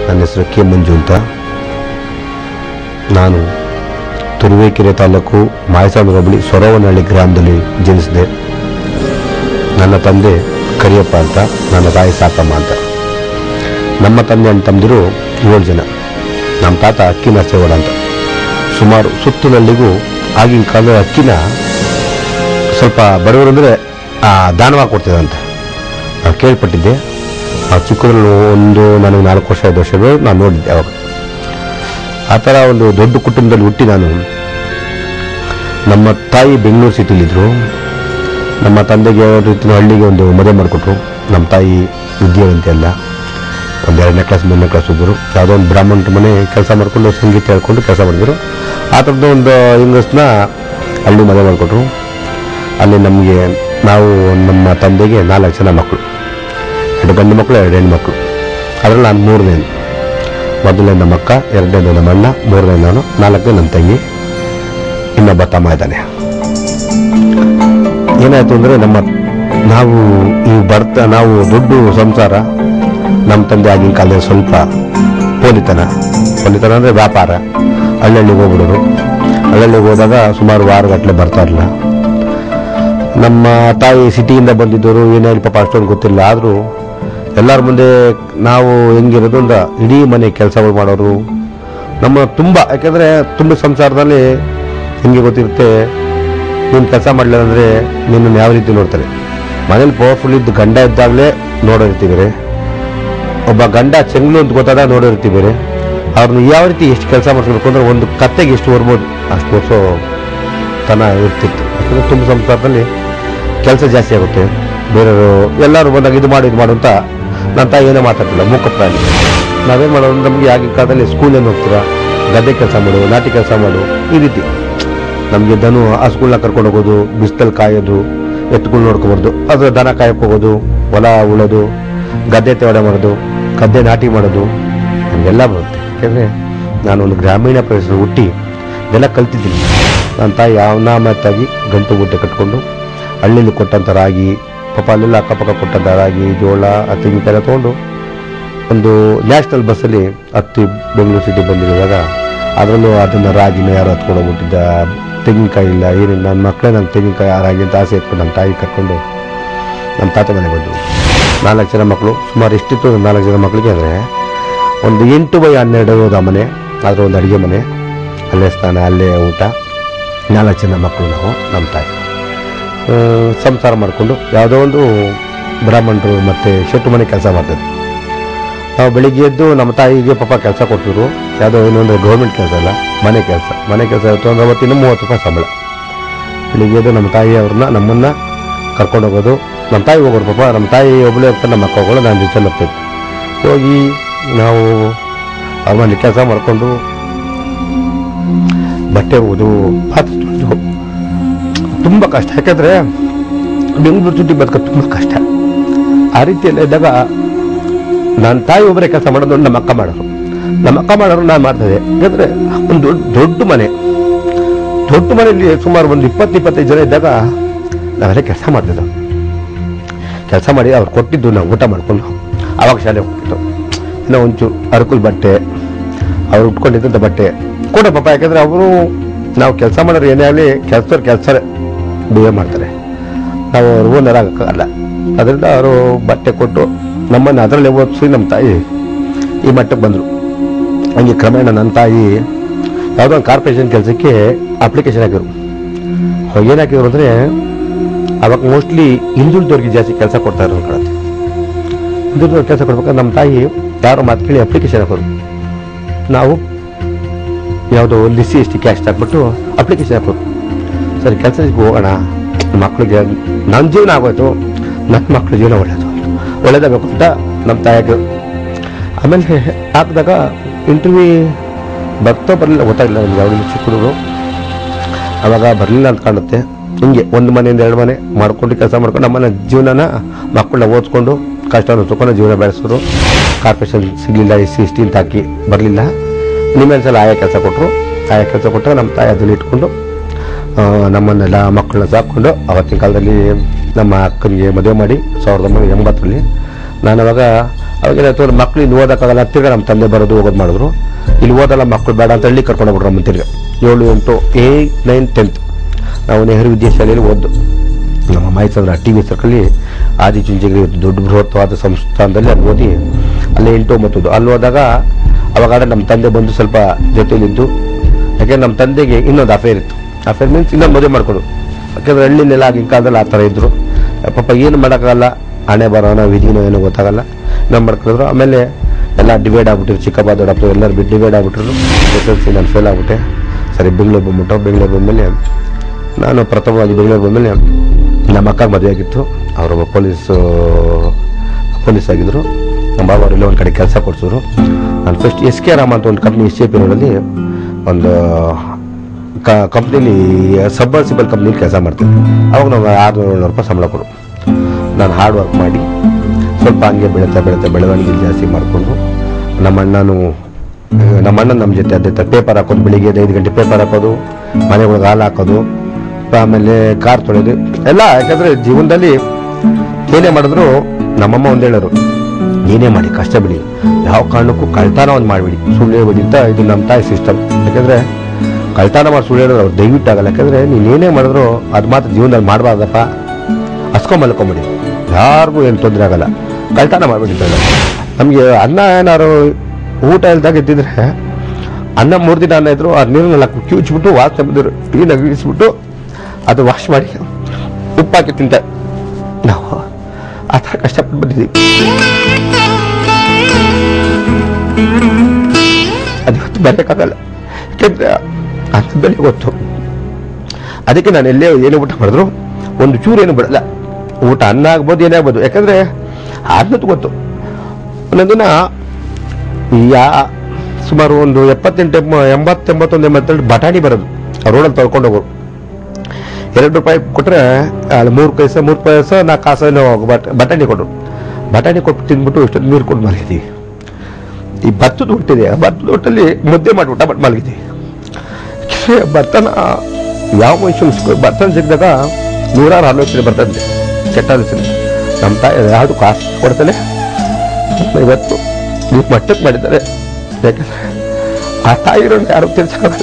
ನನ್ನ ಹೆಸರು ಕೆ ಮಂಜು ಅಂತ ನಾನು ತುರುವೇಕೆರೆ ತಾಲೂಕು ಮಾಯಸ್ವಾಮಿ ಹೋಬಳಿ ಸೊರವನಹಳ್ಳಿ ಗ್ರಾಮದಲ್ಲಿ ಜನಿಸಿದೆ ನನ್ನ ತಂದೆ ಕರಿಯಪ್ಪ ಅಂತ ನನ್ನ ತಾಯಿ ಸಾಕಮ್ಮ ಅಂತ ನಮ್ಮ ತಂದೆ ಅಣ್ಣ ತಮ್ಮದಿರು ಏಳು ಜನ ನಮ್ಮ ತಾತ ಅಕ್ಕಿ ನರಸೇಗೌಡ ಅಂತ ಸುಮಾರು ಸುತ್ತಲಲ್ಲಿಗೂ ಆಗಿನ ಕಾಲದ ಅಕ್ಕಿನ ಸ್ವಲ್ಪ ಬಡವರು ಅಂದರೆ ದಾನವಾಗಿ ಕೊಡ್ತಿದ್ದಂತೆ ನಾನು ಕೇಳ್ಪಟ್ಟಿದ್ದೆ ಆ ಚಿಕ್ಕದ್ರಲ್ಲಿ ಒಂದು ನನಗೆ ನಾಲ್ಕು ವರ್ಷ ಐದು ವರ್ಷಗಳು ನಾನು ನೋಡಿದ್ದೆ ಅವಾಗ ಆ ಥರ ಒಂದು ದೊಡ್ಡ ಕುಟುಂಬದಲ್ಲಿ ಹುಟ್ಟಿ ನಾನು ನಮ್ಮ ತಾಯಿ ಬೆಂಗಳೂರು ಸಿಟಿಲಿದ್ದರು ನಮ್ಮ ತಂದೆಗೆ ಒಂದು ರೀತಿಯ ಹಳ್ಳಿಗೆ ಒಂದು ಮದುವೆ ಮಾಡಿಕೊಟ್ರು ನಮ್ಮ ತಾಯಿ ವಿದ್ಯಾವಂತಿ ಅಲ್ಲ ಒಂದು ಎರಡನೇ ಕ್ಲಾಸ್ ಮೂರನೇ ಕ್ಲಾಸ್ ಓದಿದ್ರು ಯಾವುದೋ ಒಂದು ಬ್ರಾಹ್ಮಣ ಮನೆ ಕೆಲಸ ಮಾಡಿಕೊಂಡು ಸಂಗೀತ ಹೇಳ್ಕೊಂಡು ಕೆಲಸ ಮಾಡಿದ್ರು ಆ ಥರದ್ದು ಒಂದು ಹೆಂಗಸನ್ನ ಹಳ್ಳಿ ಮದುವೆ ಮಾಡಿಕೊಟ್ರು ಅಲ್ಲಿ ನಮಗೆ ನಾವು ನಮ್ಮ ತಂದೆಗೆ ನಾಲ್ಕು ಜನ ಮಕ್ಕಳು ಎರಡು ಗಂಡು ಮಕ್ಕಳು ಎರಡು ಹೆಣ್ಣು ಮಕ್ಕಳು ಅದರಲ್ಲಿ ನಾನು ಮೂರನೇನು ಮೊದಲನೇ ನಮ್ಮ ಅಕ್ಕ ಎರಡನೇದು ನಮ್ಮ ಅಣ್ಣ ಮೂರನೇ ನಾನು ನಾಲ್ಕನೇ ನನ್ನ ತಂಗಿ ಇನ್ನೊಬ್ಬ ತಮ್ಮ ಇದ್ದಾನೆ ಏನಾಯ್ತು ಅಂದರೆ ನಮ್ಮ ನಾವು ಈ ಬರ್ತಾ ನಾವು ದುಡ್ಡು ಸಂಸಾರ ನಮ್ಮ ತಂದೆ ಆಗಿನ ಕಾಲದಲ್ಲಿ ಸ್ವಲ್ಪ ಪೋಲಿತನ ಪೋಲಿತನ ಅಂದರೆ ವ್ಯಾಪಾರ ಹಳ್ಳಿಗೆ ಹೋಗ್ಬಿಡೋರು ಹಳ್ಳಿಗೆ ಹೋದಾಗ ಸುಮಾರು ವಾರಗಟ್ಟಲೆ ಬರ್ತಾ ಇರಲಿಲ್ಲ ನಮ್ಮ ತಾಯಿ ಸಿಟಿಯಿಂದ ಬಂದಿದ್ದವರು ಏನೇ ಪಾಪ ಅಷ್ಟೊಂದು ಗೊತ್ತಿಲ್ಲ ಆದರೂ ಎಲ್ಲರ ಮುಂದೆ ನಾವು ಹೆಂಗಿರೋದು ಅಂದ ಇಡೀ ಮನೆ ಕೆಲಸಗಳು ಮಾಡೋರು ನಮ್ಮ ತುಂಬ ಯಾಕೆಂದರೆ ತುಂಬ ಸಂಸಾರದಲ್ಲಿ ಹಿಂಗೆ ಗೊತ್ತಿರುತ್ತೆ ನೀನು ಕೆಲಸ ಮಾಡಲಿಲ್ಲ ಅಂದರೆ ನಿನ್ನನ್ನು ಯಾವ ರೀತಿ ನೋಡ್ತಾರೆ ಮನೇಲಿ ಪವರ್ಫುಲ್ ಇದ್ದು ಗಂಡ ಇದ್ದಾಗಲೇ ನೋಡೋರಿರ್ತೀವಿ ಒಬ್ಬ ಗಂಡ ಚೆಂಗ್ಲು ಅಂತ ಗೊತ್ತಾದಾಗ ನೋಡೋರಿರ್ತೀವಿ ಅವ್ರನ್ನ ಯಾವ ರೀತಿ ಎಷ್ಟು ಕೆಲಸ ಮಾಡಿಸ್ಬೇಕು ಅಂದ್ರೆ ಒಂದು ಕತ್ತೆಗೆ ಎಷ್ಟು ಬರ್ಬೋದು ಅಷ್ಟು ವರ್ಷ ತನ ಇರ್ತಿತ್ತು ಯಾಕಂದ್ರೆ ತುಂಬ ಸಂಸಾರದಲ್ಲಿ ಕೆಲಸ ಜಾಸ್ತಿ ಆಗುತ್ತೆ ಬೇರೆಯವರು ಎಲ್ಲರೂ ಬಂದಾಗ ಇದು ಮಾಡು ಇದು ಮಾಡು ಅಂತ ನನ್ನ ತಾಯಿ ಏನೋ ಮಾತಾಡ್ತಿಲ್ಲ ಮೂಕ ಪ್ರಾಣಿ ನಾವೇನು ಮಾಡೋದು ನಮಗೆ ಆಗಿನ ಕಾಲದಲ್ಲಿ ಸ್ಕೂಲೇನು ಹೋಗ್ತೀರಾ ಗದ್ದೆ ಕೆಲಸ ಮಾಡು ನಾಟಿ ಕೆಲಸ ಮಾಡು ಈ ರೀತಿ ನಮಗೆ ದನು ಹಸುಗಳ್ನ ಕರ್ಕೊಂಡು ಹೋಗೋದು ಬಿಸ್ತಲ್ಲಿ ಕಾಯೋದು ಎತ್ತುಗಳು ನೋಡ್ಕೊಬಾರ್ದು ಅದು ದನ ಕಾಯಕ್ಕೆ ಹೋಗೋದು ಹೊಲ ಉಳೋದು ಗದ್ದೆ ತೇವಡೆ ಮಾಡೋದು ಗದ್ದೆ ನಾಟಿ ಮಾಡೋದು ನಮಗೆಲ್ಲ ಬರುತ್ತೆ ಯಾಕೆಂದರೆ ನಾನು ಒಂದು ಗ್ರಾಮೀಣ ಪ್ರದೇಶದ ಹುಟ್ಟಿ ಇದೆಲ್ಲ ಕಲ್ತಿದ್ದೀನಿ ನನ್ನ ತಾಯಿ ಅವನಾಮತ್ತಾಗಿ ಗಂಟು ಗುಡ್ಡೆ ಕಟ್ಕೊಂಡು ಹಳ್ಳಿಲಿ ಕೊಟ್ಟಂಥ ರಾಗಿ ಪಾಪ ಅಲ್ಲೆಲ್ಲ ಅಕ್ಕಪಕ್ಕ ಕೊಟ್ಟಂಥ ರಾಗಿ ಜೋಳ ಆ ತೆಂಗಿನಕಾಯಿ ತೊಗೊಂಡು ಒಂದು ನ್ಯಾಷನಲ್ ಬಸ್ಸಲ್ಲಿ ಹತ್ತಿ ಬೆಂಗಳೂರು ಸಿಟಿ ಬಂದಿರುವಾಗ ಅದರಲ್ಲೂ ಅದನ್ನು ರಾಗಿನ ಯಾರು ಹತ್ಕೊಂಡು ಹೋಗ್ಬಿಟ್ಟಿದ್ದ ತೆಂಗಿನಕಾಯಿ ಇಲ್ಲ ಏನಿಲ್ಲ ನನ್ನ ಮಕ್ಕಳೇ ನನ್ನ ತೆಂಗಿನಕಾಯಿ ಆ ರಾಗಿ ಅಂತ ಆಸೆ ಇಟ್ಕೊಂಡು ನಮ್ಮ ತಾಯಿ ಕರ್ಕೊಂಡು ನಮ್ಮ ತಾತ ಮನೆ ಬಂದರು ನಾಲ್ಕು ಜನ ಮಕ್ಕಳು ಸುಮಾರು ಎಷ್ಟಿತ್ತು ಒಂದು ನಾಲ್ಕು ಜನ ಮಕ್ಕಳಿಗೆ ಅಂದರೆ ಒಂದು ಎಂಟು ಬೈ ಹನ್ನೆರಡು ಆ ಮನೆ ಅದರ ಒಂದು ಅಡುಗೆ ಮನೆ ಅಲ್ಲೇ ಸ್ನಾನ ಅಲ್ಲೇ ಊಟ ನಾಲ್ಕು ಜನ ಮಕ್ಕಳು ನಾವು ನಮ್ಮ ತಾಯಿ ಆ, ಸಂಸಾರ ಮಾಡಿಕೊಂಡು ಯಾವುದೋ ಒಂದು ಬ್ರಾಹ್ಮಣರು ಮತ್ತು ಶೆಟ್ಟು ಮನೆ ಕೆಲಸ ಮಾಡ್ತಿದ್ವಿ ನಾವು ಬೆಳಿಗ್ಗೆ ಎದ್ದು ನಮ್ಮ ತಾಯಿಗೆ ಪಾಪ ಕೆಲಸ ಕೊಡ್ತಿದ್ರು ಯಾವುದೋ ಇನ್ನೊಂದು ಗೌರ್ಮೆಂಟ್ ಕೆಲಸ ಅಲ್ಲ ಮನೆ ಕೆಲಸ ಮನೆ ಕೆಲಸ ಇತ್ತು ಅಂದ್ರೆ ಅವತ್ತಿನ ಮೂವತ್ತು ರೂಪಾಯಿ ಸಂಬಳ ಬೆಳಿಗ್ಗೆ ಎದ್ದು ನಮ್ಮ ತಾಯಿ ಅವ್ರನ್ನ ನಮ್ಮನ್ನ ಕರ್ಕೊಂಡು ಹೋಗೋದು ನಮ್ಮ ತಾಯಿ ಹೋಗೋರು ಪಾಪ ನಮ್ಮ ತಾಯಿ ಒಬ್ಬಳೇ ಹೋಗ್ತಾರೆ ನಮ್ಮ ಅಕ್ಕ ಹೋಗೋಳು ನಾನು ಜೊತೆ ಹೋಗ್ತಿದ್ದೆ ಹೋಗಿ ನಾವು ಅವ್ರ ಮನೆ ಕೆಲಸ ಮಾಡಿಕೊಂಡು ಬಟ್ಟೆ ಹೋಗೋದು ಪಾತ್ರೆ ತೊಳೆದು ತುಂಬ ಕಷ್ಟ ಯಾಕಂದರೆ ಬೆಂಗಳೂರು ಚುಟ್ಟಿ ಬದುಕೋದು ತುಂಬ ಕಷ್ಟ ಆ ರೀತಿಯೆಲ್ಲ ಇದ್ದಾಗ ನನ್ನ ತಾಯಿ ಒಬ್ಬರೇ ಕೆಲಸ ಮಾಡೋದು ನಮ್ಮ ಅಕ್ಕ ಮಾಡೋರು ನಮ್ಮ ಅಕ್ಕ ಮಾಡೋರು ನಾನು ಮಾಡ್ತಿದ್ದೆ ಯಾಕಂದರೆ ಒಂದು ದೊಡ್ಡ ದೊಡ್ಡ ಮನೆ ದೊಡ್ಡ ಮನೆಯಲ್ಲಿ ಸುಮಾರು ಒಂದು ಇಪ್ಪತ್ತು ಇಪ್ಪತ್ತೈದು ಜನ ಇದ್ದಾಗ ನಾವೆಲ್ಲ ಕೆಲಸ ಮಾಡ್ತಿದ್ದೆವು ಕೆಲಸ ಮಾಡಿ ಅವ್ರು ಕೊಟ್ಟಿದ್ದು ನಾವು ಊಟ ಮಾಡಿಕೊಂಡು ಆವಾಗ ಶಾಲೆ ಹೋಗ್ತಿತ್ತು ಇನ್ನೂ ಒಂಚೂರು ಅರಕುಲ್ ಬಟ್ಟೆ ಅವ್ರು ಉಟ್ಕೊಂಡಿದ್ದಂಥ ಬಟ್ಟೆ ಕೂಡ ಪಾಪ ಯಾಕಂದರೆ ಅವರು ನಾವು ಕೆಲಸ ಮಾಡೋರು ಏನೇ ಆಗಲಿ ಕೆಲಸದವ್ರು ಕೆಲಸ ಬಿಹೇವ್ ಮಾಡ್ತಾರೆ ನಾವು ಅವ್ರಿಗೂ ನೆರಾಗಕ್ಕಾಗಲ್ಲ ಅದರಿಂದ ಅವರು ಬಟ್ಟೆ ಕೊಟ್ಟು ನಮ್ಮನ್ನು ಅದರಲ್ಲೇ ಓದಿಸಿ ನಮ್ಮ ತಾಯಿ ಈ ಮಟ್ಟಕ್ಕೆ ಬಂದರು ಹಂಗೆ ಕ್ರಮೇಣ ನನ್ನ ತಾಯಿ ಯಾವುದೋ ಒಂದು ಕಾರ್ಪೊರೇಷನ್ ಕೆಲಸಕ್ಕೆ ಅಪ್ಲಿಕೇಶನ್ ಹಾಕಿದ್ರು ಅವಾಗ ಏನು ಹಾಕಿದ್ರು ಅಂದರೆ ಅವಾಗ ಮೋಸ್ಟ್ಲಿ ಹಿಂದುಳಿದವ್ರಿಗೆ ಜಾಸ್ತಿ ಕೆಲಸ ಕೊಡ್ತಾ ಇರೋದು ಕಾಣುತ್ತೆ ಹಿಂದುಳಿದವ್ರಿಗೆ ಕೆಲಸ ಕೊಡ್ಬೇಕಾದ್ರೆ ನಮ್ಮ ತಾಯಿ ಯಾರೋ ಮಾತು ಕೇಳಿ ಅಪ್ಲಿಕೇಶನ್ ಹಾಕೋರು ನಾವು ಯಾವುದೋ ಲಿಸಿ ಎಸ್ ಟಿ ಕ್ಯಾಸ್ಟ್ ಹಾಕ್ಬಿಟ್ಟು ಅಪ್ಲಿಕೇಶನ್ ಹಾಕೋರು ಸರಿ ಕೆಲಸಕ್ಕೆ ಹೋಗೋಣ ಮಕ್ಕಳಿಗೆ ನನ್ನ ಜೀವನ ಆಗೋಯ್ತು ನನ್ನ ಮಕ್ಕಳ ಜೀವನ ಒಳ್ಳೇದು ಒಳ್ಳೇದಾಗಬೇಕು ಅಂತ ನಮ್ಮ ತಾಯಿಗೆ ಆಮೇಲೆ ಹಾಕಿದಾಗ ಇಂಟರ್ವ್ಯೂ ಬರ್ತೋ ಬರಲಿಲ್ಲ ಗೊತ್ತಾಗಿಲ್ಲ ನಮ್ಗೆ ಯಾವ ಚಿಕ್ಕ ಹುಡುಗರು ಅವಾಗ ಬರಲಿಲ್ಲ ಅಂತ ಕಾಣುತ್ತೆ ಹಿಂಗೆ ಒಂದು ಮನೆಯಿಂದ ಎರಡು ಮನೆ ಮಾಡ್ಕೊಂಡು ಕೆಲಸ ಮಾಡ್ಕೊಂಡು ನಮ್ಮನ್ನ ಜೀವನನ ಮಕ್ಕಳನ್ನ ಓದ್ಕೊಂಡು ಕಷ್ಟವನ್ನು ತಗೊಂಡು ಜೀವನ ಬೆಳೆಸಿದ್ರು ಕಾರ್ಪೊರೇಷನ್ ಸಿಗಲಿಲ್ಲ ಎಸ್ ಸಿ ಎಸ್ ಟಿ ಅಂತ ಹಾಕಿ ಬರಲಿಲ್ಲ ನಿಮ್ಮೇಲೆ ಸಲ ಆಯಾ ಕೆಲಸ ಕೊಟ್ಟರು ಆಯಾ ಕೆಲಸ ಕೊಟ್ಟಾಗ ನಮ್ಮ ತಾಯಿ ಅದನ್ನು ಇಟ್ಕೊಂಡು ಆ, ನಮ್ಮನ್ನೆಲ್ಲ ಮಕ್ಕಳನ್ನ ಸಾಕೊಂಡು ಅವತ್ತಿನ ಕಾಲದಲ್ಲಿ ನಮ್ಮ ಅಕ್ಕನಿಗೆ ಮದುವೆ ಮಾಡಿ ಸಾವಿರದ ಒಂಬೈನೂರ ಎಂಬತ್ತರಲ್ಲಿ ನಾನು ಅವಾಗ ಅವಾಗ ಏನಾಯ್ತು ಮಕ್ಳು ಇಲ್ಲಿ ಓದಕ್ಕಾಗಲ್ಲ ತಿರ್ಗಾ ನಮ್ಮ ತಂದೆ ಬರೋದು ಹೋಗೋದು ಮಾಡಿದ್ರು ಇಲ್ಲಿ ಓದಲ್ಲ ಮಕ್ಕಳು ಬೇಡ ಅಂತ ಹಳ್ಳಿ ಕರ್ಕೊಂಡು ಹೋಗ್ಬಿಟ್ರು ನಮ್ಮ ತಿರ್ಗಾ ಏಳು ಎಂಟು ಏಯ್ಟ್ ನೈನ್ ಟೆಂತ್ ನಾವು ನೆಹರು ವಿದ್ಯಾಶಾಲೆಯಲ್ಲಿ ಓದ್ದು ನಮ್ಮ ಮೈಸೂರ ಟಿ ವಿ ಸರ್ಕಲ್ಲಿ ಆದಿಚುಂಚನಗಿರಿ ದೊಡ್ಡ ಬೃಹತ್ವಾದ ಸಂಸ್ಥಾನದಲ್ಲಿ ಅಲ್ಲಿ ಓದಿ ಅಲ್ಲೇ ಎಂಟು ಒಂಬತ್ತು ಅಲ್ಲಿ ಹೋದಾಗ ಅವಾಗ ನಮ್ಮ ತಂದೆ ಬಂದು ಸ್ವಲ್ಪ ಜೊತೆಲಿದ್ದು ಯಾಕೆಂದ್ರೆ ನಮ್ಮ ತಂದೆಗೆ ಇನ್ನೊಂದು ಅಫೇರ್ ಇತ್ತು ಅಫೇರ್ ಮೀನ್ಸ್ ಇನ್ನೊಂದು ಮದುವೆ ಮಾಡ್ಕೊಡು ಯಾಕೆಂದ್ರೆ ಹಳ್ಳಿಲೆಲ್ಲ ಆಗಿನ ಕಾಲದಲ್ಲಿ ಆ ಥರ ಇದ್ರು ಪಾಪ ಏನು ಮಾಡೋಕ್ಕಾಗಲ್ಲ ಹಣೆ ಬರೋಣ ವಿಧಿನೋ ಏನೋ ಗೊತ್ತಾಗಲ್ಲ ನಮ್ಮ ಮಾಡ್ಕೊಂಡಿದ್ರು ಆಮೇಲೆ ಎಲ್ಲ ಡಿವೈಡ್ ಆಗ್ಬಿಟ್ಟಿರು ಚಿಕ್ಕಪ್ಪ ದೊಡ್ಡಪ್ಪ ಎಲ್ಲರೂ ಬಿಟ್ಟು ಡಿವೈಡ್ ಆಗ್ಬಿಟ್ರು ಎಸ್ ಎಲ್ ಸಿ ನಾನು ಫೇಲ್ ಆಗ್ಬಿಟ್ಟೆ ಸರಿ ಬೆಂಗಳೂರು ಬಂದ್ಬಿಟ್ಟು ಬೆಂಗಳೂರು ಬಂದಮೇಲೆ ನಾನು ಪ್ರಥಮವಾಗಿ ಬೆಂಗಳೂರು ಬಂದಮೇಲೆ ನಮ್ಮ ಅಕ್ಕಗೆ ಮದುವೆ ಆಗಿತ್ತು ಅವರು ಪೊಲೀಸ್ ಪೊಲೀಸ್ ಆಗಿದ್ರು ನಮ್ಮ ಬಾಬಾ ಅವ್ರು ಒಂದು ಕಡೆ ಕೆಲಸ ಕೊಡ್ಸಿದ್ರು ನಾನು ಫಸ್ಟ್ ಎಸ್ ಕೆ ರಾಮ ಅಂತ ಒಂದು ಕಂಪ್ನಿ ಎಸ್ ಕೆ ಪಿ ರೋಡಲ್ಲಿ ಒಂದು ಕ ಕಂಪ್ನಿಲಿ ಸಬ್ಮರ್ಸಿಬಲ್ ಕಂಪ್ನಿಲಿ ಕೆಲಸ ಮಾಡ್ತೀನಿ ಅವಾಗ ನಾವು ಆರುನೂರು ಏಳ್ನೂರು ರೂಪಾಯಿ ಸಂಬಳ ಕೊಡು ನಾನು ಹಾರ್ಡ್ ವರ್ಕ್ ಮಾಡಿ ಸ್ವಲ್ಪ ಹಂಗೆ ಬೆಳೀತಾ ಬೆಳೀತಾ ಬೆಳವಣಿಗೆ ಜಾಸ್ತಿ ಮಾಡಿಕೊಂಡು ನಮ್ಮ ಅಣ್ಣನು ನಮ್ಮ ಅಣ್ಣ ನಮ್ಮ ಜೊತೆ ಅದೇ ಥರ ಪೇಪರ್ ಹಾಕೋದು ಬೆಳಿಗ್ಗೆ ಐದು ಗಂಟೆ ಪೇಪರ್ ಹಾಕೋದು ಮನೆಗಳಿಗೆ ಹಾಲು ಹಾಕೋದು ಆಮೇಲೆ ಕಾರ್ ತೊಳೆದು ಎಲ್ಲ ಯಾಕಂದ್ರೆ ಜೀವನದಲ್ಲಿ ಏನೇ ಮಾಡಿದ್ರು ನಮ್ಮಮ್ಮ ಒಂದು ಹೇಳೋರು ಏನೇ ಮಾಡಿ ಕಷ್ಟ ಬಿಡಿ ಯಾವ ಕಾರಣಕ್ಕೂ ಕಳ್ತನ ಒಂದು ಮಾಡಿಬಿಡಿ ಸುಳ್ಳು ಹೇಳ್ಬೇಡಿ ಅಂತ ಇದು ನಮ್ಮ ತಾಯಿ ಸಿಸ್ಟಮ್ ಯಾಕಂದ್ರೆ ಕಳ್ತನ ಮಾಡಿ ಸುಳ್ಳು ಹೇಳೋದು ಅವ್ರು ದಯವಿಟ್ಟು ಆಗಲ್ಲ ಯಾಕಂದ್ರೆ ನೀನು ಏನೇ ಮಾಡಿದ್ರು ಅದು ಮಾತ್ರ ಜೀವನದಲ್ಲಿ ಮಾಡಬಾರ್ದಪ್ಪ ಹಸ್ಕೊಂಡ್ ಮಲ್ಕೊಂಬಿಡಿ ಯಾರಿಗೂ ಏನು ತೊಂದರೆ ಆಗಲ್ಲ ಕಳ್ತನ ಮಾಡಿಬಿಡಿ ನಮಗೆ ಅನ್ನ ಏನಾದ್ರು ಊಟ ಇಲ್ದಾಗ ಇದ್ದಿದ್ರೆ ಅನ್ನ ಮೂರು ದಿನ ಅನ್ನ ಇದ್ರು ಆ ನೀರನ್ನೆಲ್ಲ ಕಿವುಚ್ಬಿಟ್ಟು ವಾಸನೆ ಬಂದಿರು ಕ್ಲೀನಾಗಿ ಇಳಿಸ್ಬಿಟ್ಟು ಅದು ವಾಶ್ ಮಾಡಿ ಉಪ್ಪು ಹಾಕಿ ತಿಂತೆ ನಾವು ಆ ಥರ ಕಷ್ಟಪಟ್ಟು ಬಂದಿದ್ದೀವಿ ಅದು ಇವತ್ತು ಬರೋಕ್ಕಾಗಲ್ಲ ಯಾಕೆಂದ್ರೆ ಅಂತ ಬೆಲೆ ಗೊತ್ತು ಅದಕ್ಕೆ ನಾನು ಎಲ್ಲೇ ಏನೇ ಊಟ ಮಾಡಿದ್ರು ಒಂದು ಚೂರು ಏನು ಬಿಡಲ್ಲ ಊಟ ಅನ್ನ ಆಗ್ಬೋದು ಏನೇ ಆಗ್ಬೋದು ಯಾಕಂದ್ರೆ ಅನ್ನದ್ದು ಗೊತ್ತು ಒಂದೊಂದು ದಿನ ಯಾ ಸುಮಾರು ಒಂದು ಎಪ್ಪತ್ತೆಂಟು ಎಂಬ- ಎಂಬತ್ತು ಎಂಬತ್ತೊಂದು ಎಂಬತ್ತೆರಡು ಬಟಾಣಿ ಬರೋದು ಆ ರೋಡಲ್ಲಿ ತೊಳ್ಕೊಂಡು ಹೋಗೋರು ಎರಡು ರೂಪಾಯಿ ಕೊಟ್ಟರೆ ಅಲ್ಲಿ ಮೂರು ಪೈಸೆ ಮೂರು ಪೈಸೆ ನಾಲ್ಕು ಕಾಸೇನೋ ಬಟ್ ಬಟಾಣಿ ಕೊಟ್ಟರು ಬಟಾಣಿ ಕೊಟ್ಟು ತಿಂದ್ಬಿಟ್ಟು ಇಷ್ಟೊಂದು ನೀರು ಕೊಟ್ಟು ಮಲಗಿದ್ದೀವಿ ಈ ಭತ್ತದ ಹುಟ್ಟಿದೆ ಆ ಭತ್ತದ ಹೊಟ್ಟಲ್ಲಿ ಮುದ್ದೆ ಮಾಡಿಬಿಟ್ಟ ಬಟ್ ಮಲಗಿದ್ದೀವಿ ಭತ್ತನ ಯಾವ ಮನುಷ್ಯನ ಭತ್ತನ ಸಿಕ್ಕಿದಾಗ ನೂರಾರು ಆಲೋಚನೆ ಬರ್ತದೆ ಕೆಟ್ಟ ಆಲೋಚನೆ ನಮ್ಮ ತಾಯಿ ಯಾವುದು ಕಾಸು ಕೊಡ್ತಾನೆ ಇವತ್ತು ಈ ಮಟ್ಟಕ್ಕೆ ಮಾಡಿದ್ದಾರೆ ಯಾಕಂದ್ರೆ ಆ ತಾಯಿರೋಣ ಯಾರು ತಿಳ್ಸಕ್ಕಾಗಲ್ಲ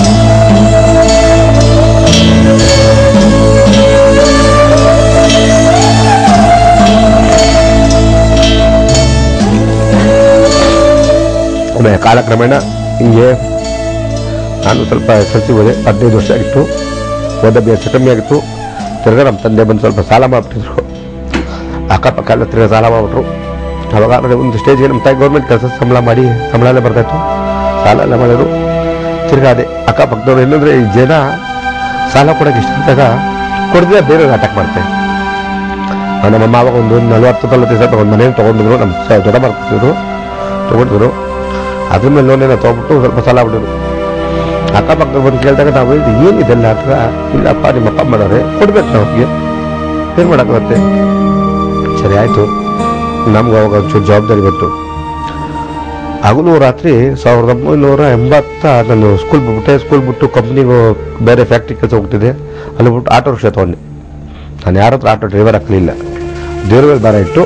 ಆಮೇಲೆ ಕಾಲಕ್ರಮೇಣ ಹಿಂಗೆ ನಾನು ಸ್ವಲ್ಪ ಎಸ್ ಎಲ್ ಸಿ ಓದೆ ಹದಿನೈದು ವರ್ಷ ಆಗಿತ್ತು ಓದಭ್ಯಾಸ ಕಮ್ಮಿ ಆಗಿತ್ತು ತಿರ್ಗಾ ನಮ್ಮ ತಂದೆ ಬಂದು ಸ್ವಲ್ಪ ಸಾಲ ಮಾಡಿಬಿಟ್ಟಿದ್ರು ಅಕ್ಕಪಕ್ಕ ಎಲ್ಲ ತಿರ್ಗಾ ಸಾಲ ಮಾಡಿಬಿಟ್ರು ಅವಾಗ ಆಮೇಲೆ ಒಂದು ಸ್ಟೇಜ್ಗೆ ನಮ್ಮ ತಾಯಿ ಗೌರ್ಮೆಂಟ್ ಕೆಲಸ ಸಂಬಳ ಮಾಡಿ ಸಂಬಳ ಎಲ್ಲ ಬರ್ತಾಯಿತ್ತು ಸಾಲ ಎಲ್ಲ ಮಾಡಿದ್ರು ತಿರ್ಗಾ ಅದೇ ಅಕ್ಕಪಕ್ಕದವ್ರು ಏನಂದ್ರೆ ಈ ಜನ ಸಾಲ ಕೊಡೋಕೆ ಇಷ್ಟ ಇದ್ದಾಗ ಕೊಡದೆ ಬೇರೆ ಅಟ್ಯಾಕ್ ಮಾಡ್ತಾರೆ ಆ ನಮ್ಮ ಮಾವ ಒಂದು ನಲ್ವತ್ತು ನಲ್ವತ್ತೈದು ಸಾವಿರ ಒಂದು ಮನೆ ತೊಗೊಂಡಿದ್ರು ನಮ್ಮ ಸ- ದೊಡ್ಡ ಮಾಡ್ಕೊತಿದ್ರು ತೊಗೊಂಡಿದ್ರು ಅದ್ರ ಮೇಲೆ ಲೋನೇನ ತೊಗೊಬಿಟ್ಟು ಸ್ವಲ್ಪ ಸಾಲ ಬಿಟ್ಟಿದ್ರು ಅಕ್ಕಪಕ್ಕ ಬಂದು ಕೇಳಿದಾಗ ನಾವು ಹೇಳಿದ್ವಿ ಏನಿದೆಲ್ಲ ಅಂತ ಇಲ್ಲಪ್ಪ ನಿಮ್ಮ ಅಪ್ಪ ಮಾಡೋರೆ ಕೊಡ್ಬೇಕು ನಾವು ಅವ್ರಿಗೆ ಏನು ಮಾಡೋಕ್ಕಾಗುತ್ತೆ ಸರಿ ಆಯಿತು ನಮ್ಗೆ ಅವಾಗ ಒಂಚೂರು ಜವಾಬ್ದಾರಿ ಬಂತು ಹಗಲು ರಾತ್ರಿ ಸಾವಿರದ ಒಂಬೈನೂರ ಎಂಬತ್ತ ನಾನು ಸ್ಕೂಲ್ ಬಿಟ್ಟೆ ಸ್ಕೂಲ್ ಬಿಟ್ಟು ಕಂಪ್ನಿಗೆ ಬೇರೆ ಫ್ಯಾಕ್ಟ್ರಿ ಕೆಲಸ ಹೋಗ್ತಿದ್ದೆ ಅಲ್ಲಿ ಬಿಟ್ಟು ಆಟೋ ರಿಕ್ಷಾ ತೊಗೊಂಡೆ ನಾನು ಯಾರ ಹತ್ರ ಆಟೋ ಡ್ರೈವರ್ ಹಾಕಲಿಲ್ಲ ದೇವ್ರ ಮೇಲೆ ಭಾರ ಇಟ್ಟು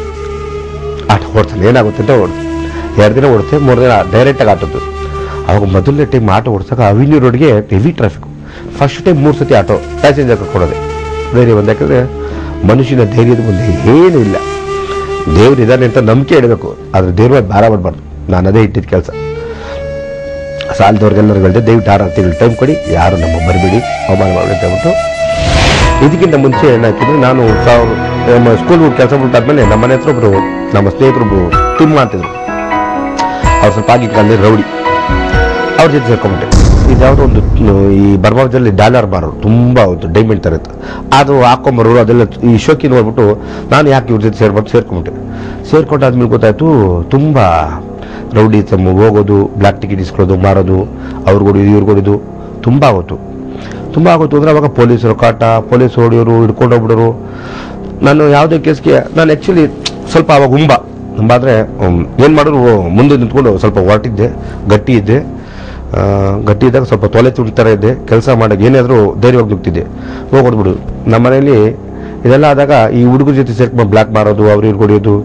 ಆಟೋ ಓಡ್ತಾನೆ ಏನಾಗುತ್ತೆ ಅಂತ ಓಡ್ ಎರಡು ದಿನ ಓಡುತ್ತೆ ಮೂರು ದಿನ ಡೈರೆಕ್ಟಾಗಿ ಆಟೋದು ಅವಾಗ ಮೊದಲನೇ ಟೈಮ್ ಆಟೋ ಓಡಿಸಾಗ ಅವಿನ್ಯೂ ರೋಡ್ಗೆ ಹೆವಿ ಟ್ರಾಫಿಕ್ ಫಸ್ಟ್ ಟೈಮ್ ಮೂರು ಸತಿ ಆಟೋ ಪ್ಯಾಸೆಂಜರ್ ಕರ್ಕೊಡೋದೆ ಧೈರ್ಯ ಒಂದು ಯಾಕಂದರೆ ಮನುಷ್ಯನ ಧೈರ್ಯದ ಮುಂದೆ ಏನೂ ಇಲ್ಲ ದೇವ್ರು ಇದ್ದಾನೆ ಅಂತ ನಂಬಿಕೆ ಇಡಬೇಕು ಆದ್ರೆ ದೇವ್ರ ಮೇಲೆ ಭಾರ ಮಾಡಬಾರ್ದು ನಾನು ಅದೇ ಇಟ್ಟಿದ್ದ ಕೆಲಸ ಸಾಲದವ್ರಿಗೆಲ್ಲರೂ ಹೇಳಿದೆ ದಯವಿಟ್ಟು ಆರು ತಿಂಗಳು ಟೈಮ್ ಕೊಡಿ ಯಾರು ನಮ್ಮ ಬರಬೇಡಿ ಅವಮಾನ ಮಾಡಿ ಅಂತ ಹೇಳ್ಬಿಟ್ಟು ಇದಕ್ಕಿಂತ ಮುಂಚೆ ಏನಾಯ್ತಂದ್ರೆ ನಾನು ಸಾವಿರ ನಮ್ಮ ಸ್ಕೂಲ್ ಕೆಲಸ ಬಿಟ್ಟಾದ್ಮೇಲೆ ನಮ್ಮ ಮನೆ ಹತ್ರ ಒಬ್ರು ನಮ್ಮ ಸ್ನೇಹಿತರೊಬ್ರು ತಿಮ್ಮ ಅಂತಿದ್ರು ಅವ್ರು ಸ್ವಲ್ಪ ಆಗಿನ ಕಾಲದಲ್ಲಿ ರೌಡಿ ಅವ್ರ ಜೊತೆ ಸೇರ್ಕೊಂಡ್ಬಿಟ್ಟೆ ಇದು ಯಾವುದೋ ಒಂದು ಈ ಬರ್ಮಾದಲ್ಲಿ ಡಾಲರ್ ಮಾರೋರು ತುಂಬ ಒಂದು ಡೈಮಂಡ್ ಥರ ಇತ್ತು ಅದು ಹಾಕೊಂಬರೋರು ಅದೆಲ್ಲ ಈ ಶೋಕಿ ನೋಡ್ಬಿಟ್ಟು ನಾನು ಯಾಕೆ ಇವ್ರ ಜೊತೆ ಸೇರ್ಬಿಟ್ಟು ಸೇರ್ಕೊಂಡ್ಬಿಟ್ಟೆ ಸೇರ್ಕೊಂಡಾದ್ಮೇಲೆ ಗೊತ್ತಾಯ್ತು ತುಂಬ ರೌಡಿ ತಮ್ಮ ಹೋಗೋದು ಬ್ಲ್ಯಾಕ್ ಟಿಕೆಟ್ ಇಸ್ಕೊಳ್ಳೋದು ಮಾರೋದು ಅವ್ರಿಗೆ ಹೊಡಿಯೋದು ಇವ್ರಿಗೆ ಹೊಡಿಯೋದು ತುಂಬ ಆಗೋತು ತುಂಬ ಆಗೋತು ಅಂದರೆ ಅವಾಗ ಪೊಲೀಸರು ಕಾಟ ಪೊಲೀಸ್ ಹೊಡಿಯೋರು ಹಿಡ್ಕೊಂಡು ಹೋಗ್ಬಿಡೋರು ನಾನು ಯಾವುದೇ ಕೇಸ್ಗೆ ನಾನು ಆ್ಯಕ್ಚುಲಿ ಸ್ವಲ್ಪ ಅವಾಗ ಹುಂಬ ಹುಂಬ ಅಂದರೆ ಏನು ಮಾಡಿದ್ರು ಮುಂದೆ ನಿಂತ್ಕೊಂಡು ಸ್ವಲ್ಪ ಹೊರಟಿದ್ದೆ ಗಟ್ಟಿ ಇದ್ದೆ ಆ, ಗಟ್ಟಿ ಇದ್ದಾಗ ಸ್ವಲ್ಪ ತೊಲೆ ತುಂಡು ಥರ ಇದ್ದೆ ಕೆಲಸ ಮಾಡೋಕೆ ಏನಾದರೂ ಧೈರ್ಯವಾಗಿ ನುಗ್ತಿದ್ದೆ ಹೋಗೋದು ಬಿಡು ನಮ್ಮ ಮನೆಯಲ್ಲಿ ಇದೆಲ್ಲ ಆದಾಗ ಈ ಹುಡುಗರ ಜೊತೆ ಸೇರ್ಕೊಂಡು ಬ್ಲ್ಯಾಕ್ ಮಾರೋದು ಅವ್ರು ಇವ್ರು ಹೊಡಿಯೋದು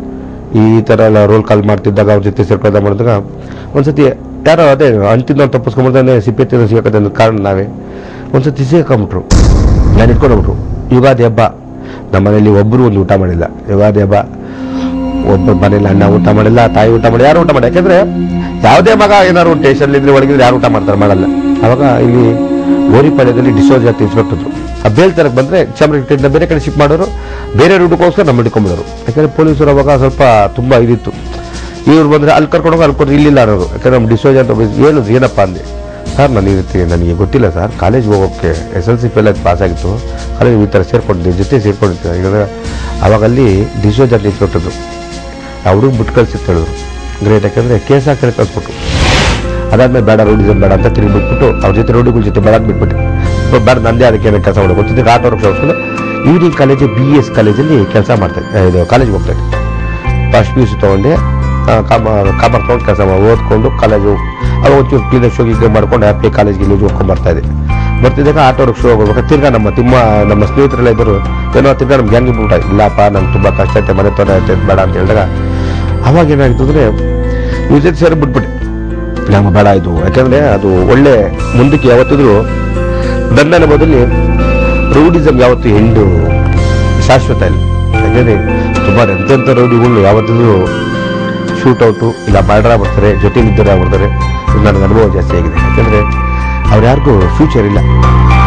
ಈ ಥರ ಎಲ್ಲ ರೋಲ್ ಕಾಲ್ ಮಾಡ್ತಿದ್ದಾಗ ಅವ್ರ ಜೊತೆ ಸೇರ್ಕೊಳ್ಳೋದ ಮಾಡಿದಾಗ ಒಂದ್ಸತಿ ಯಾರೋ ಅದೇ ಅಂತಿಂದ ತಪ್ಪಿಸ್ಕೊಂಡ್ಬರ್ತಾನೆ ಸಿಪ್ಪೆ ತಿಂದು ಸಿಗತ್ತೆ ಅನ್ನೋ ಕಾರಣ ನಾವೇ ಒಂದ್ಸತಿ ಸಿಗಾಕೊಂಬಿಟ್ರು ನಾನು ಇಟ್ಕೊಂಡೋಗ್ಬಿಟ್ರು ಯುಗಾದಿ ಹಬ್ಬ ನಮ್ಮ ಮನೇಲಿ ಒಬ್ಬರು ಒಂದು ಊಟ ಮಾಡಿಲ್ಲ ಯುಗಾದಿ ಹಬ್ಬ ಒಬ್ಬ ಮನೇಲಿ ಅಣ್ಣ ಊಟ ಮಾಡಿಲ್ಲ ತಾಯಿ ಊಟ ಮಾಡಿ ಯಾರು ಊಟ ಮಾಡಿ ಯಾಕಂದ್ರೆ ಯಾವುದೇ ಮಗ ಏನಾದ್ರು ಟೇಷನ್ ಇದ್ರೆ ಒಳಗಿದ್ರೆ ಯಾರು ಊಟ ಮಾಡ್ತಾರೆ ಮಾಡಲ್ಲ ಅವಾಗ ಇಲ್ಲಿ ಓರಿಪಾಳ್ಯದಲ್ಲಿ ಡಿಸೋಜ್ ಅಂತ ಇನ್ಸ್ಪೆಕ್ಟರ್ ಆ ಬೇಲ್ತರಕ್ಕೆ ಬಂದ್ರೆ ಚಾಮರಾಜಪೇಟೆಯಿಂದ ಬೇರೆ ಕಡೆ ಶಿಫ್ಟ್ ಮಾಡೋರು ಬೇರೆ ರೂಟ್ಗೋಸ್ಕರ ನಮ್ಮ ಹಿಡ್ಕೊಂಡ್ಬಿಡೋರು ಯಾಕಂದ್ರೆ ಪೊಲೀಸರು ಅವಾಗ ಸ್ವಲ್ಪ ತುಂಬಾ ಇದಿತ್ತು ಇವ್ರು ಬಂದ್ರೆ ಅಲ್ಲಿ ಕರ್ಕೊಂಡು ಹೋಗಿ ಅಲ್ಲಿ ಕೊಟ್ಟು ಇಲ್ಲಿಲ್ಲ ಅನ್ನೋರು ಯಾಕಂದ್ರೆ ನಮ್ಮ ಡಿಸೋಜ್ ಅಂತ ಹೇಳಿದ್ರು ಏನಪ್ಪ ಅಂದೆ ಸರ್ ನಾನು ಈ ರೀತಿ ನನಗೆ ಗೊತ್ತಿಲ್ಲ ಸರ್ ಕಾಲೇಜ್ಗೆ ಹೋಗೋಕ್ಕೆ ಎಸ್ ಎಲ್ ಸಿ ಪೆಲ್ಲ ಪಾಸ್ ಆಗಿತ್ತು ಕಾಲೇಜ್ ಈ ಥರ ಸೇರ್ಕೊಂಡಿದ್ದೆ ಜೊತೆ ಸೇರ್ಕೊಂಡಿದ್ದೆ ಈಗ ಅವಾಗ ಅಲ್ಲಿ ಡಿಸೋಜ್ ಅಂತ ಇಟ್ಕೊಟ್ಟಿದ್ರು ಆ ಹುಡುಗ ಬಿಟ್ಟು ಕಳ್ಸಿತ್ತು ಹೇಳಿದ್ರು ಗ್ರೇಟ್ ಯಾಕಂದರೆ ಕೇಸ್ ಹಾಕಿ ಕಳ್ಸ್ಬಿಟ್ಟು ಅದಾದ್ಮೇಲೆ ಬೇಡ ರೋಡಿಸಮ್ ಬೇಡ ಅಂತ ತಿರುಗಿ ಬಿಟ್ಬಿಟ್ಟು ಅವ್ರ ಜೊತೆ ರೋಡಿಗಳ ಜೊತೆ ಬೇಡ ಅಂತ ಬಿಟ್ಬಿಟ್ಟು ಇವಾಗ ಬೇಡ ನಂದೇ ಅದಕ್ಕೆ ಏನೋ ಕೆಲಸ ಮಾಡೋದು ಗೊತ್ತಿದ್ದೆ ಆಟೋ ರಿಕ್ಷಾ ಓಡಿಸ್ಕೊಂಡು ಈವ್ನಿಂಗ್ ಕಾಲೇಜು ಬಿ ಎಸ್ ಕಾಲೇಜಲ್ಲಿ ಕೆಲಸ ಮಾಡ್ತಾ ಇದ್ದೆ ಇದು ಕಾಲೇಜ್ಗೆ ಹೋಗ್ತಾ ಇದ್ದೆ ಫಸ್ಟ್ ಪಿ ಯು ಸಿ ತೊಗೊಂಡೆ ಕಾಮರ್ ಕಾಮರ್ ತೊಗೊಂಡು ಕೆಲಸ ಮಾಡಿ ಓದ್ಕೊಂಡು ಕಾಲೇಜು ಅವಾಗ ಒಂಚೂರು ಕ್ಲೀನಾಗಿ ಶೋಗಿಗೆ ಮಾಡ್ಕೊಂಡು ಹ್ಯಾಪಿ ಕಾಲೇಜ್ಗೆ ಇಲ್ಲಿ ಹೋಗ್ಕೊಂಡು ಬರ್ತಾ ಇದ್ದೆ ಬರ್ತಿದ್ದಾಗ ಆಟೋ ರಿಕ್ಷಾ ಹೋಗ್ಬೇಕು ತಿರ್ಗಾ ನಮ್ಮ ತಿಮ್ಮ ನಮ್ಮ ಸ್ನೇಹಿತರೆಲ್ಲ ಇದ್ದರು ಏನೋ ತಿರ್ಗಾ ನಮ್ಗೆ ಗ್ಯಾಂಗ್ ಬಿಟ್ಟ ಇಲ್ಲಪ್ಪ ನಂಗೆ ತುಂಬ ಕಷ್ಟ ಐತೆ ಮನೆ ತೊಂದರೆ ಐತೆ ಬೇಡ ಅಂತ ಹೇಳಿದಾಗ ಅವಾಗ ಏನಾಗಿತ್ತು ಅಂದರೆ ಇವ್ರ ಜೊತೆ ಸೇರಿ ಬಿಟ್ಬಿಟ್ಟೆ ನಮ್ಮ ಬೇಡ ಇದು ಯಾಕಂದ್ರೆ ಅದು ಒಳ್ಳೆ ಮುಂದಕ್ಕೆ ಯಾವತ್ತಿದ್ರು ದಂಡನ ಬದಲಿ ರೌಡಿಸಮ್ ಯಾವತ್ತು ಎಂಡು ಶಾಶ್ವತ ಇಲ್ಲ ಯಾಕಂದ್ರೆ ಸುಮಾರು ಎಂತೆಂಥ ರೌಡಿಗಳು ಯಾವತ್ತಿದ್ರು ಶೂಟೌಟು ಇಲ್ಲ ಮರ್ಡರ್ ಆಗ್ಬಿಡ್ತಾರೆ ಜೊತೆಲಿದ್ದರೆ ಆಗ್ಬಿಡ್ತಾರೆ ಇದು ನನಗೆ ಅನುಭವ ಜಾಸ್ತಿ ಆಗಿದೆ ಯಾಕಂದ್ರೆ ಅವ್ರು ಯಾರಿಗೂ ಫ್ಯೂಚರ್ ಇಲ್ಲ